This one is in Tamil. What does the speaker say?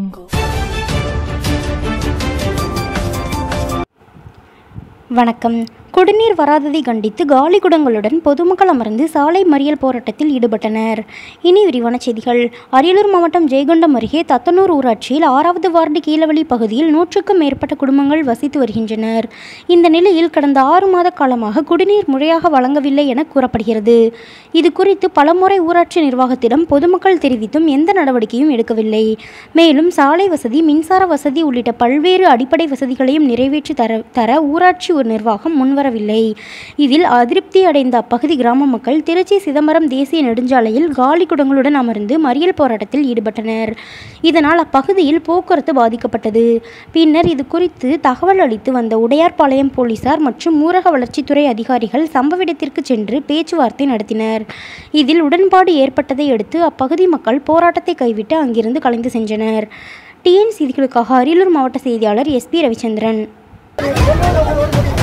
வணக்கம் குடிநீர் வராததை கண்டித்து காலி குடங்களுடன் பொதுமக்கள் அமர்ந்து சாலை மறியல் போராட்டத்தில் ஈடுபட்டனர் இனி விரிவான செய்திகள் அரியலூர் மாவட்டம் ஜெயகொண்டம் அருகே தத்தனூர் ஊராட்சியில் ஆறாவது வார்டு கீழவழி பகுதியில் நூற்றுக்கும் மேற்பட்ட குடும்பங்கள் வசித்து வருகின்றனர் இந்த நிலையில் கடந்த ஆறு மாத காலமாக குடிநீர் முறையாக வழங்கவில்லை என கூறப்படுகிறது இது குறித்து பலமுறை ஊராட்சி நிர்வாகத்திடம் பொதுமக்கள் தெரிவித்தும் எந்த நடவடிக்கையும் எடுக்கவில்லை மேலும் சாலை வசதி மின்சார வசதி உள்ளிட்ட பல்வேறு அடிப்படை வசதிகளையும் நிறைவேற்றி தர தர ஊராட்சி ஒரு நிர்வாகம் முன்வரவில்லை இதில் அதிருப்தி அடைந்த அப்பகுதி கிராம மக்கள் திருச்சி சிதம்பரம் தேசிய நெடுஞ்சாலையில் காலி குடங்களுடன் அமர்ந்து மறியல் போராட்டத்தில் ஈடுபட்டனர் இதனால் அப்பகுதியில் போக்குவரத்து பாதிக்கப்பட்டது பின்னர் இது குறித்து தகவல் அளித்து வந்த உடையார்பாளையம் போலீசார் மற்றும் ஊரக வளர்ச்சித்துறை அதிகாரிகள் சம்பவ இடத்திற்கு சென்று பேச்சுவார்த்தை நடத்தினர் இதில் உடன்பாடு ஏற்பட்டதை அடுத்து அப்பகுதி மக்கள் போராட்டத்தை கைவிட்டு அங்கிருந்து கலைந்து சென்றனர் டிஎன் செய்திகளுக்காக அரியலூர் மாவட்ட செய்தியாளர் எஸ்பி ரவிச்சந்திரன்